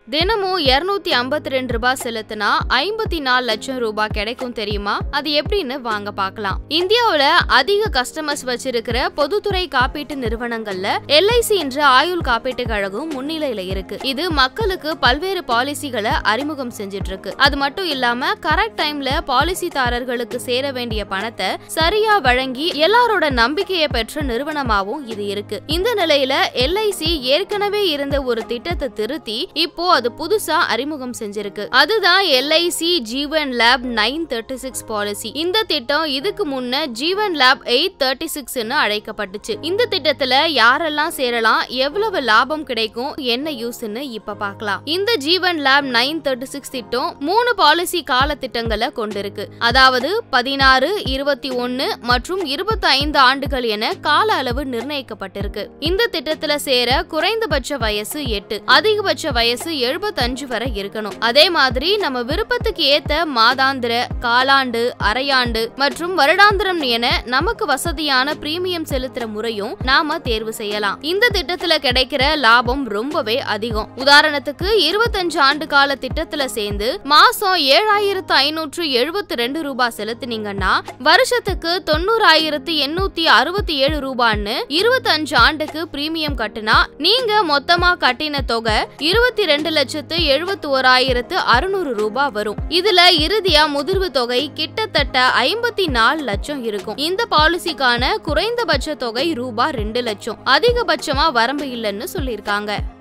தினமும் இருநூத்தி ஐம்பத்தி ரெண்டு ரூபாய் செலுத்தினா ஐம்பத்தி நாலு லட்சம் ரூபாய் கிடைக்கும் தெரியுமா அது எப்படின்னு வாங்க பார்க்கலாம் இந்தியாவுல அதிக கஸ்டமர்ஸ் வச்சிருக்கிற பொதுத்துறை காப்பீட்டு நிறுவனங்கள்ல எல்ஐசி என்ற ஆயுள் காப்பீட்டு கழகம் முன்னிலையில இருக்கு இது மக்களுக்கு பல்வேறு பாலிசிகளை அறிமுகம் செஞ்சிட்டு இருக்கு அது மட்டும் இல்லாம கரெக்ட் டைம்ல பாலிசிதாரர்களுக்கு சேர வேண்டிய பணத்தை சரியா வழங்கி எல்லாரோட நம்பிக்கையை பெற்ற நிறுவனமாவும் இது இருக்கு இந்த நிலையில எல்ஐசி ஏற்கனவே இருந்த ஒரு திட்டத்தை திருத்தி இப்போ அது புதுசா அறிமுகம் செஞ்சிருக்கு அதுதான் LIC Jeevan Labh nine thirty six policy இந்த திட்டம் இதுக்கு முன்ன ஜீவன் லேப் எயிட் தேர்ட்டி சிக்ஸ்னு அழைக்கப்பட்டுச்சு இந்த திட்டத்துல யாரெல்லாம் சேரலாம் எவ்வளவு லாபம் கிடைக்கும் என்ன யூஸ்னு இப்ப பார்க்கலாம் இந்த Jeevan Labh nine thirty six திட்டம் மூணு பாலிசி கால திட்டங்களை கொண்டிருக்கு அதாவது பதினாறு இருபத்தி ஒன்னு மற்றும் இருபத்தி ஐந்து ஆண்டுகள் என கால அளவு நிர்ணயிக்கப்பட்டிருக்கு இந்த திட்டத்துல சேர குறைந்தபட்ச வயசு எட்டு அதிகபட்ச வயசு எழுபத்தஞ்சு வரை இருக்கணும் அதே மாதிரி நம்ம விருப்பத்துக்கு ஏத்த மாதாந்திர காலாண்டு அரையாண்டு மற்றும் வருடாந்திரம் என நமக்கு வசதியான பிரீமியம் செலுத்துற முறையும் நாம தேர்வு செய்யலாம் இந்த திட்டத்துல கிடைக்கிற லாபம் ரொம்பவே அதிகம் உதாரணத்துக்கு இருபத்தஞ்சு ஆண்டு கால திட்டத்துல சேர்ந்து மாசம் ஏழாயிரத்து ஐநூற்று எழுபத்தி ரெண்டு ரூபாய் செலுத்தினீங்கன்னா வருஷத்துக்கு தொண்ணூறாயிரத்து எண்ணூத்தி அறுபத்தி ஏழு ரூபான்னு இருபத்தஞ்சு ஆண்டுக்கு பிரீமியம் கட்டுனா நீங்க மொத்தமா கட்டின தொகை இருபத்தி ரெண்டு லட்சத்து எழுபத்தி ஓராயிரத்து அறுநூறு ரூபாய் வரும் இதுல இறுதியா முதிர்வு தொகை கிட்டத்தட்ட ஐம்பத்தி நாலு லட்சம் இருக்கும் இந்த பாலிசிக்கான குறைந்தபட்ச தொகை ரூபாய் ரெண்டு லட்சம் அதிகபட்சமா வரம்பு இல்லைன்னு சொல்லியிருக்காங்க